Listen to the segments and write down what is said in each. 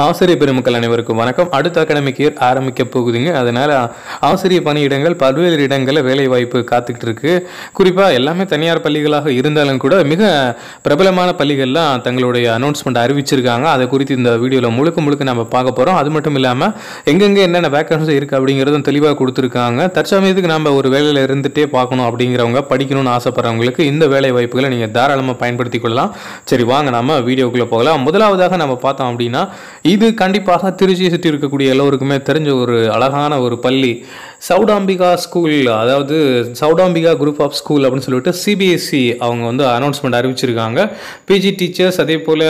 ஆசிரியர் பெருமக்கள் அனைவருக்கும் வணக்கம் அடுத்த அகாடமிக் இயர் ஆரம்பிக்க போகுதுங்க அதனால ஆசிரியர் பணியிடங்கள் பல்வேறு இடங்களில் வேலை வாய்ப்பு காத்துக்கிட்டு இருக்கு குறிப்பாக எல்லாமே தனியார் பள்ளிகளாக இருந்தாலும் கூட மிக பிரபலமான பள்ளிகள்லாம் தங்களுடைய அனௌன்ஸ்மெண்ட் அறிவிச்சிருக்காங்க அதை குறித்து இந்த வீடியோவில் முழுக்க முழுக்க நம்ம பார்க்க போகிறோம் அது மட்டும் இல்லாமல் எங்கெங்கே என்னென்ன வேக்கன்சி இருக்குது அப்படிங்கிறதும் தெளிவாக கொடுத்துருக்காங்க தற்சமயத்துக்கு நம்ம ஒரு வேலையில் இருந்துகிட்டே பார்க்கணும் அப்படிங்கிறவங்க படிக்கணும்னு ஆசைப்படுறவங்களுக்கு இந்த வேலை வாய்ப்புகளை நீங்கள் தாராளமாக பயன்படுத்தி கொள்ளலாம் சரி வாங்க நம்ம வீடியோக்குள்ளே போகலாம் முதலாவதாக நம்ம பார்த்தோம் அப்படின்னா இது கண்டிப்பாக திருச்சியை சுற்றி இருக்கக்கூடிய எல்லோருக்குமே தெரிஞ்ச ஒரு அழகான ஒரு பள்ளி சவுடாம்பிகா ஸ்கூல் அதாவது சவுடாம்பிகா குரூப் ஆஃப் ஸ்கூல் அப்படின்னு சொல்லிட்டு சிபிஎஸ்சி அவங்க வந்து அனௌன்ஸ்மெண்ட் அறிவிச்சிருக்காங்க பிஜி டீச்சர்ஸ் அதே போல்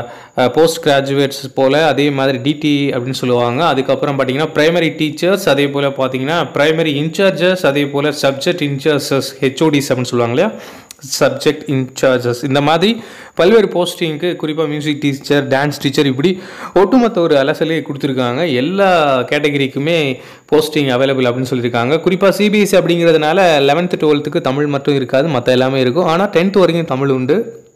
போஸ்ட் கிராஜுவேட்ஸ் போல் அதே மாதிரி டிடி அப்படின்னு சொல்லுவாங்க அதுக்கப்புறம் பார்த்தீங்கன்னா பிரைமரி டீச்சர்ஸ் அதே போல் பார்த்தீங்கன்னா பிரைமரி இன்சார்ஜஸ் அதே போல் சப்ஜெக்ட் இன்சார்ஜஸ் ஹெச்ஓடிஸ் அப்படின்னு சொல்லுவாங்க இல்லையா சப்ஜெக்ட் இன்சார்ஜஸ் இந்த மாதிரி பல்வேறு போஸ்டிங்க்கு குறிப்பாக மியூசிக் டீச்சர் டான்ஸ் டீச்சர் இப்படி ஒட்டுமொத்த ஒரு அலசலே கொடுத்துருக்காங்க எல்லா கேட்டகரிக்குமே போஸ்டிங் அவைலபிள் அப்படின்னு சொல்லியிருக்காங்க குறிப்பாக சிபிஎஸ்சி அப்படிங்கிறதுனால லெவன்த்து டுவெல்த்துக்கு தமிழ் மட்டும் இருக்காது மற்ற எல்லாமே இருக்கும் ஆனால் டென்த் வரைக்கும் தமிழ் உண்டு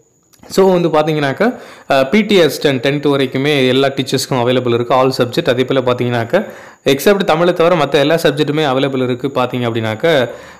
ஸோ வந்து பார்த்தீங்கன்னாக்கா பிடி அசிஸ்டன்ட் டென்த் வரைக்குமே எல்லா டீச்சர்ஸ்க்கும் அவைலபிள் இருக்குது ஆல் சப்ஜெக்ட் அதே போல் பார்த்தீங்கன்னாக்கா எக்ஸப்ட் தமிழை தவிர மற்ற எல்லா சப்ஜெக்ட்டுமே அவைலபிள் இருக்குது பார்த்தீங்க அப்படின்னாக்கா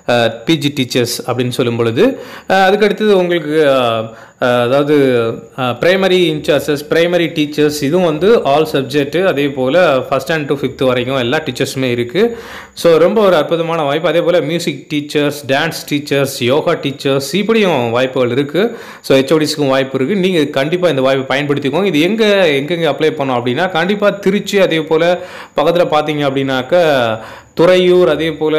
பிஜி டீச்சர்ஸ் அப்படின்னு சொல்லும் பொழுது அஹ், அதுக்கு அடுத்தது உங்களுக்கு அஹ், அஹ், அதாவது பிரைமரி இன்சார்ஜஸ் பிரைமரி டீச்சர்ஸ் இதுவும் வந்து ஆல் சப்ஜெக்ட்டு அதே போல் ஃபஸ்ட் அண்ட் டு ஃபிஃப்த் வரைக்கும் எல்லா டீச்சர்ஸுமே இருக்குது ஸோ ரொம்ப ஒரு அற்புதமான வாய்ப்பு அதே போல் music teachers dance teachers yoga teachers இப்படியும் வாய்ப்புகள் இருக்குது ஸோ ஹெச்ஓடிஸ்க்கும் வாய்ப்பு இருக்குது நீங்கள் கண்டிப்பாக இந்த வாய்ப்பை பயன்படுத்திக்கோங்க இது எங்கே எங்கெங்கே அப்ளை பண்ணோம் அப்படின்னா கண்டிப்பாக திருச்சி அதே போல் பக்கத்தில் பார்த்தீங்க அப்படின்னாக்கா துறையூர் அதே போல்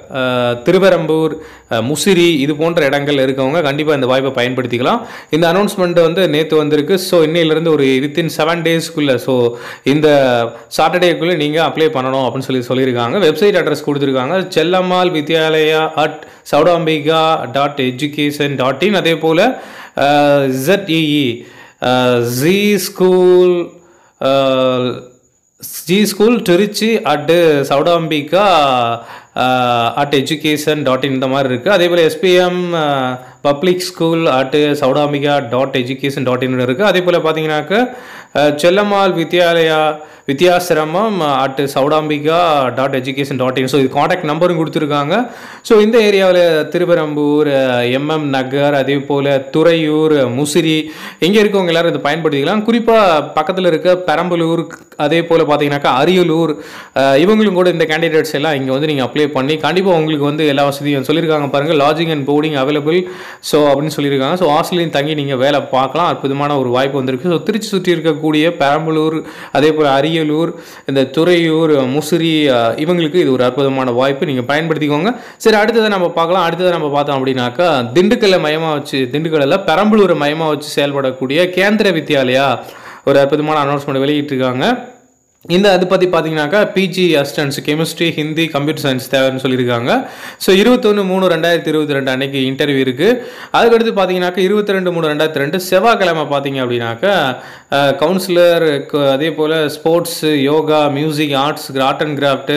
திருவரம்பூர் அஹ், முசிறி இது போன்ற இடங்கள் இருக்கவங்க கண்டிப்பாக இந்த வாய்ப்பை பயன்படுத்திக்கலாம் இந்த அனௌன்ஸ்மெண்ட் வந்து நேற்று வந்திருக்கு ஸோ இன்னையிலேருந்து ஒரு வித்தின் செவன் டேஸ்க்குள்ளே ஸோ இந்த சாட்டர்டேக்குள்ளே நீங்கள் அப்ளை பண்ணணும் அப்படின்னு சொல்லி சொல்லியிருக்காங்க வெப்சைட் அட்ரஸ் கொடுத்துருக்காங்க Chellammal Vidyalaya at Chowdambika dot education dot in அதே போல் ZEE G school G school Trichy at Chowdambika at education dot in இந்த மாதிரி இருக்குது அதே போல் SBM public school at Chowdambika dot education dot in இருக்குது அதே போல் பார்த்தீங்கன்னாக்க ah, Chellammal Vidyalaya Vidyashramam at Chowdambika dot education dot in so இது காண்டாக்ட் நம்பரும் கொடுத்துருக்காங்க ஸோ இந்த ஏரியாவில் திருவரம்பூர் எம்எம் நகர் அதே போல் துறையூர் முசிறி இங்கே இருக்கவங்க எல்லாரும் இதை பயன்படுத்திக்கலாம் குறிப்பாக பக்கத்தில் இருக்க பெரம்பலூர் அதே போல் பார்த்தீங்கன்னாக்கா அரியலூர் அஹ், இவங்களும் கூட இந்த கேண்டிடேட்ஸ் எல்லாம் இங்கே வந்து நீங்கள் அப்ளை பண்ணி கண்டிப்பாக உங்களுக்கு வந்து எல்லா வசதியும் சொல்லியிருக்காங்க பாருங்கள் lodging and boarding available so அப்படின்னு சொல்லியிருக்காங்க ஸோ ஹாஸ்டலையும் தங்கி நீங்கள் வேலை பார்க்கலாம் அற்புதமான ஒரு வாய்ப்பு வந்திருக்கு ஸோ திருச்சி சுற்றி இருக்கக்கூடிய பெரம்பலூர் அதே போல் அரியலூர் இந்த துறையூர் முசிறி அஹ், இவங்களுக்கு இது ஒரு அற்புதமான வாய்ப்பு நீங்கள் பயன்படுத்திக்கோங்க சரி அடுத்ததை நம்ம பார்க்கலாம் அடுத்ததை நம்ம பார்த்தோம் அப்படின்னாக்கா திண்டுக்கல்லை மையமாக வச்சு திண்டுக்கல்லில் பெரம்பலூரை மையமாக வச்சு செயல்படக்கூடிய கேந்திர வித்யாலயா ஒரு அற்புதமான அனௌன்ஸ்மெண்ட் வெளியிட்டிருக்காங்க இந்த அது பற்றி பார்த்தீங்கன்னாக்கா PG assistance chemistry Hindi computer science தேவைன்னு சொல்லியிருக்காங்க ஸோ இருபத்தொன்று மூணு ரெண்டாயிரத்தி இருபத்தி ரெண்டு அன்னைக்கு இன்டர்வியூ இருக்குது அதுக்கடுத்து பார்த்தீங்கன்னாக்கா இருபத்தி ரெண்டு மூணு ரெண்டாயிரத்தி ரெண்டு செவ்வாய்க்கிழமை பார்த்தீங்க அப்படின்னாக்கா கவுன்சிலர் அதே போல் sports yoga music arts art and craft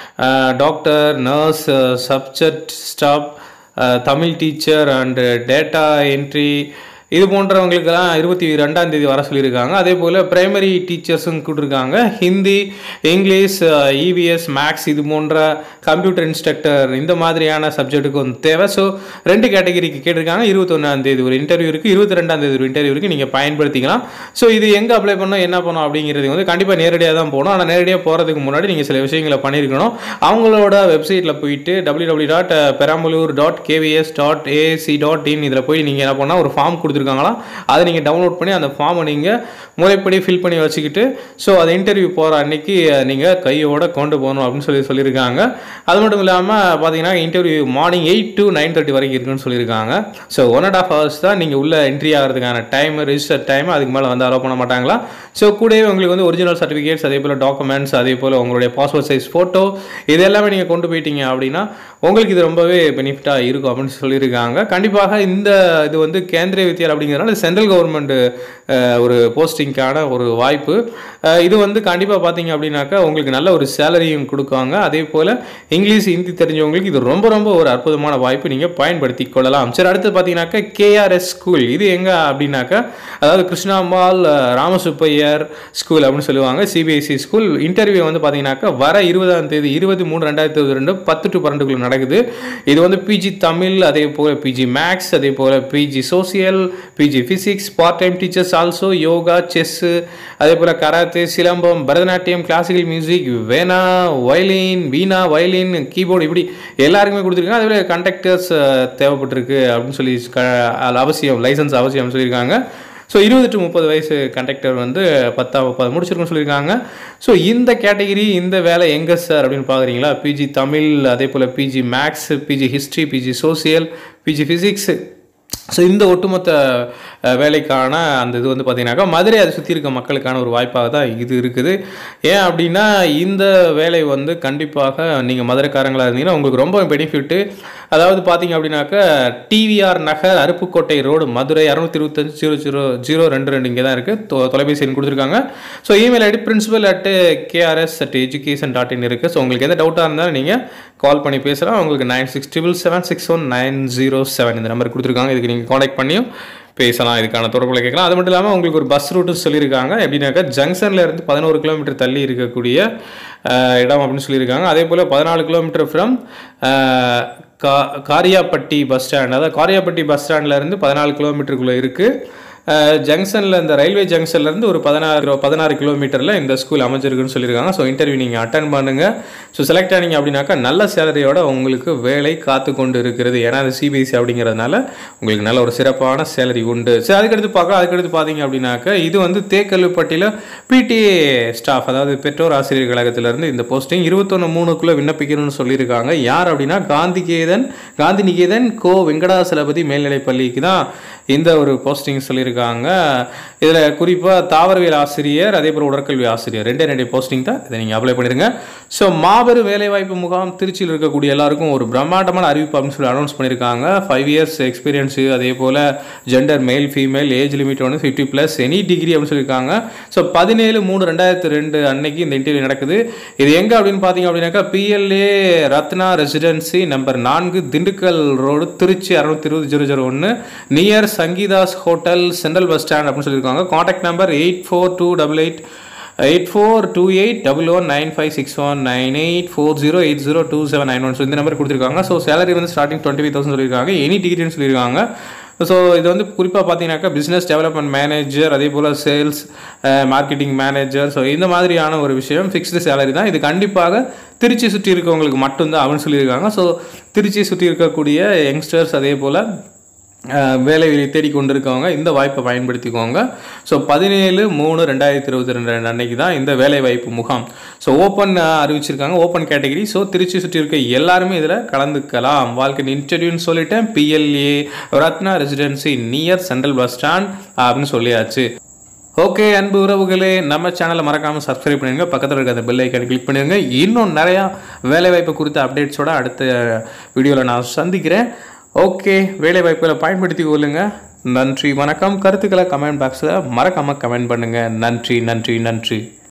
doctor nurse subject staff Tamil teacher and data entry இது போன்றவங்களுக்கெல்லாம் இருபத்தி ரெண்டாம் தேதி வர சொல்லியிருக்காங்க அதே போல் பிரைமரி டீச்சர்ஸும் கொடுத்துருக்காங்க ஹிந்தி இங்கிலீஷ் இவிஎஸ் மேக்ஸ் இது போன்ற கம்ப்யூட்டர் இன்ஸ்ட்ரக்டர் இந்த மாதிரியான சப்ஜெக்ட்டுக்கு வந்து தேவை ஸோ ரெண்டு கேட்டகரிக்கு கேட்டிருக்காங்க இருபத்தொன்னாம் தேதி ஒரு இன்டர்வியூ இருக்குது இருபத்தி ரெண்டாம் தேதி ஒரு இன்டர்வியூ இருக்குது நீங்கள் பயன்படுத்திக்கலாம் ஸோ இது எங்கே அப்ளை பண்ணோம் என்ன பண்ணோம் அப்படிங்கிறது வந்து கண்டிப்பாக நேரடியாக தான் போகணும் ஆனால் நேரடியாக போகிறதுக்கு முன்னாடி நீங்கள் சில விஷயங்களை பண்ணியிருக்கணும் அவங்களோட வெப்சைட்டில் போயிட்டு W W dot Perambalur dot KVS dot AC dot in இதில் போய் நீங்கள் என்ன பண்ணால் ஒரு ஃபார்ம் கொடுத்துருக்காங்களாம் அதை நீங்கள் டவுன்லோட் பண்ணி அந்த ஃபார்மை நீங்கள் முறைப்படி ஃபில் பண்ணி வச்சுக்கிட்டு ஸோ அதை இன்டர்வியூ போகிற அன்னைக்கு நீங்கள் கையோட கொண்டு போகணும் அப்படின்னு சொல்லி சொல்லியிருக்காங்க அது மட்டும் இல்லாமல் பார்த்தீங்கன்னா interview morning eight to nine thirty வரைக்கும் இருக்குன்னு சொல்லியிருக்காங்க so one and half hours தான் நீங்கள் உள்ள என்ட்ரி ஆகிறதுக்கான டைம் ரிஜிஸ்டர் டைம் அதுக்கு மேலே வந்து அலோவ் பண்ண மாட்டாங்களா ஸோ கூடவே உங்களுக்கு வந்து ஒரிஜினல் சர்டிஃபிகேட்ஸ் அதே போல் டாக்குமெண்ட்ஸ் அதே போல் உங்களுடைய பாஸ்போர்ட் சைஸ் ஃபோட்டோ இது எல்லாமே நீங்கள் கொண்டு போயிட்டீங்க அப்படின்னா உங்களுக்கு இது ரொம்பவே பெனிஃபிட்டாக இருக்கும் அப்படின்னு சொல்லியிருக்காங்க கண்டிப்பாக இந்த இது வந்து கேந்திரிய வித்யாலயா பிசிசிஎல் அப்படிங்கிறதுனால சென்ட்ரல் கவர்மெண்ட் ஒரு போஸ்டிங்க்கான ஒரு வாய்ப்பு அஹ், இது வந்து கண்டிப்பாக பார்த்தீங்க அப்படின்னாக்கா உங்களுக்கு நல்ல ஒரு சேலரியும் கொடுக்குவாங்க அதே போல் இங்கிலீஷ் ஹிந்தி தெரிஞ்சவங்களுக்கு இது ரொம்ப ரொம்ப ஒரு அற்புதமான வாய்ப்பு நீங்கள் பயன்படுத்தி கொள்ளலாம் சரி அடுத்து பார்த்தீங்கன்னாக்கா கேஆர்எஸ் ஸ்கூல் இது எங்கே அப்படின்னாக்கா அதாவது கிருஷ்ணாம்பாள் அஹ், ராமசுப்பையர் ஸ்கூல் அப்படின்னு சொல்லுவாங்க சிபிஎஸ்சி ஸ்கூல் இன்டர்வியூ வந்து பார்த்தீங்கன்னாக்கா வர இருபதாம் தேதி இருபத்தி மூணு ரெண்டாயிரத்தி இருபது ரெண்டு பத்து டு பன்னெண்டுக்குள்ள நடக்குது இது வந்து பிஜி தமிழ் அதே போல் பிஜி மேக்ஸ் அதே போல் PG social PG physics part time teachers also yoga chess அதே போல் karate silambam Bharatanatyam classical music வேணா வயலின் வீணா வயலின் கீபோர்டு இப்படி எல்லாருக்குமே கொடுத்துருக்காங்க அதே போல் கண்டக்டர்ஸ் தேவைப்பட்டிருக்கு அப்படின்னு சொல்லி க- அது அவசியம் லைசன்ஸ் அவசியம் சொல்லியிருக்காங்க ஸோ இருபது டு முப்பது வயசு கண்டக்டர் வந்து பத்தாம் முப்பது முடிச்சிருக்குன்னு சொல்லியிருக்காங்க ஸோ இந்த கேட்டகிரி இந்த வேலை எங்கே சார் அப்படின்னு பார்க்குறீங்களா பிஜி தமிழ் அதே போல் PG maths PG history PG social PG physics so இந்த ஒட்டுமொத்த அஹ், வேலைக்கான அந்த இது வந்து பார்த்தீங்கன்னாக்கா மதுரை அதை சுற்றி இருக்க மக்களுக்கான ஒரு வாய்ப்பாக தான் இது இருக்குது ஏன் அப்படின்னா இந்த வேலை வந்து கண்டிப்பாக நீங்கள் மதுரைக்காரங்களாக இருந்தீங்கன்னா உங்களுக்கு ரொம்ப பெனிஃபிட்டு அதாவது பார்த்தீங்க அப்படின்னாக்கா டிவிஆர் நகர் அருப்புக்கோட்டை ரோடு மதுரை இரநூத்தி இருபத்தஞ்சு ஜீரோ ஜீரோ ஜீரோ ரெண்டு ரெண்டு இங்கே தான் இருக்குது தொ தொலைபேசி எண் கொடுத்துருக்காங்க so email ID principal at KRS at education dot in இருக்குது ஸோ உங்களுக்கு எந்த டவுட்டாக இருந்தாலும் நீங்கள் கால் பண்ணி பேசலாம் உங்களுக்கு nine six triple seven six one nine zero seven இந்த நம்பர் கொடுத்துருக்காங்க இதுக்கு நீங்கள் காண்டாக்ட் பண்ணியும் பேசலாம் இதுக்கான தொடர்புகளை கேட்கலாம் அது மட்டும் இல்லாமல் உங்களுக்கு ஒரு பஸ் ரூட்டு சொல்லியிருக்காங்க எப்படின்னாக்கா ஜங்ஷன்ல இருந்து பதினோரு கிலோமீட்டர் தள்ளி இருக்கக்கூடிய அஹ், இடம் அப்படின்னு சொல்லியிருக்காங்க அதே போல் பதினாலு கிலோமீட்டர் ஃப்ரம் கா காரியாப்பட்டி பஸ் ஸ்டாண்ட் அதாவது காரியாப்பட்டி பஸ் ஸ்டாண்ட்ல இருந்து பதினாலு கிலோமீட்டருக்குள்ளே இருக்குது ஜங்ஷனில் இந்த ரயில்வே ஜங்ஷன்லேருந்து ஒரு பதினாறு பதினாறு கிலோமீட்டரில் இந்த ஸ்கூல் அமைஞ்சிருக்குன்னு சொல்லியிருக்காங்க ஸோ இன்டர்வியூ நீங்கள் அட்டன் பண்ணுங்கள் ஸோ செலக்ட் ஆனீங்க அப்படின்னாக்கா நல்ல சேலரியோட உங்களுக்கு வேலை காத்து கொண்டு இருக்கிறது ஏன்னா அது சிபிஎஸ்சி அப்படிங்கிறதுனால உங்களுக்கு நல்ல ஒரு சிறப்பான சேலரி உண்டு சரி அதுக்கடுத்து பார்க்க அதுக்கடுத்து பார்த்தீங்க அப்படின்னாக்கா இது வந்து தேக்கல்லுப்பட்டியில் பிடிஏ ஸ்டாஃப் அதாவது பெற்றோர் ஆசிரியர் கழகத்திலேருந்து இந்த போஸ்டிங் இருபத்தொன்று மூணுக்குள்ளே விண்ணப்பிக்கணும்னு சொல்லியிருக்காங்க யார் அப்படின்னா காந்திகேதன் காந்தி நிகேதன் கோ வெங்கடாசலபதி மேல்நிலைப் பள்ளிக்கு தான் இந்த ஒரு போஸ்டிங் சொல்லியிருக்காங்க இதில் குறிப்பாக தாவரவியல் ஆசிரியர் அதே போல் உடற்கல்வி ஆசிரியர் ரெண்டே ரெண்டு போஸ்டிங் தான் இதை நீங்கள் அப்ளை பண்ணிடுங்க ஸோ மாபெரும் வேலைவாய்ப்பு முகாம் திருச்சியில் இருக்கக்கூடிய எல்லாருக்கும் ஒரு பிரம்மாண்டமான அறிவிப்பு அப்படின்னு சொல்லி அனௌன்ஸ் பண்ணியிருக்காங்க ஃபைவ் இயர்ஸ் எக்ஸ்பீரியன்ஸு அதே போல் gender male female age limit வந்து ஃபிஃப்டி ப்ளஸ் எனி டிகிரி அப்படின்னு சொல்லியிருக்காங்க ஸோ பதினேழு மூணு ரெண்டாயிரத்து ரெண்டு அன்னைக்கு இந்த இன்டர்வியூ நடக்குது இது எங்கே அப்படின்னு பார்த்தீங்க அப்படின்னாக்கா பிஎல்ஏ ரத்னா ரெசிடென்சி நம்பர் நான்கு திண்டுக்கல் ரோடு திருச்சி அறுநூத்தி இருபது ஜீரோ ஜீரோ ஒன்று near Sangeetha's hotel central bus stand அப்படின்னு சொல்லியிருக்காங்க contact number eight four two double eight eight four two eight double one nine five six one nine eight four zero eight zero two seven nine one so இந்த number கொடுத்துருக்காங்க so salary வந்து starting twenty five thousand சொல்லியிருக்காங்க any டிகிரின்னு சொல்லியிருக்காங்க so இது வந்து குறிப்பாக பார்த்தீங்கன்னாக்கா பிஸ்னஸ் டெவலப்மெண்ட் மேனேஜர் அதே போல் சேல்ஸ் மார்க்கெட்டிங் மேனேஜர் ஸோ இந்த மாதிரியான ஒரு விஷயம் ஃபிக்ஸ்டு சேலரி தான் இது கண்டிப்பாக திருச்சி சுற்றி இருக்கவங்களுக்கு மட்டும்தான் அப்படின்னு சொல்லியிருக்காங்க ஸோ திருச்சி சுற்றி இருக்கக்கூடிய யங்ஸ்டர்ஸ் அதே போல் அஹ் வேலை தேடி கொண்டிருக்கவங்க இந்த வாய்ப்பை பயன்படுத்திக்கோங்க ஸோ பதினேழு மூணு ரெண்டாயிரத்தி இருபத்தி ரெண்டு அன்னைக்கு தான் இந்த வேலை வாய்ப்பு முகாம் ஸோ ஓப்பன் அறிவிச்சிருக்காங்க ஓப்பன் கேட்டகரி ஸோ திருச்சி சுற்றி இருக்க எல்லாருமே இதில் கலந்துக்கலாம் வாழ்க்கை இன்டர்வியூன்னு சொல்லிட்டேன் BLA Ratna residency near central bus stand அப்படின்னு சொல்லியாச்சு ஓகே அன்பு உறவுகளே நம்ம சேனலை மறக்காமல் சப்ஸ்கிரைப் பண்ணிடுங்க பக்கத்தில் இருக்க அந்த பெல் ஐக்கானை கிளிக் பண்ணிடுங்க இன்னும் நிறையா வேலைவாய்ப்பு குறித்த அப்டேட்ஸோட அடுத்த வீடியோவில் நான் சந்திக்கிறேன் ஓகே வேலைவாய்ப்புகளை பயன்படுத்தி கொள்ளுங்க நன்றி வணக்கம் கருத்துக்களை கமெண்ட் பாக்ஸில் மறக்காமல் கமெண்ட் பண்ணுங்கள் நன்றி நன்றி நன்றி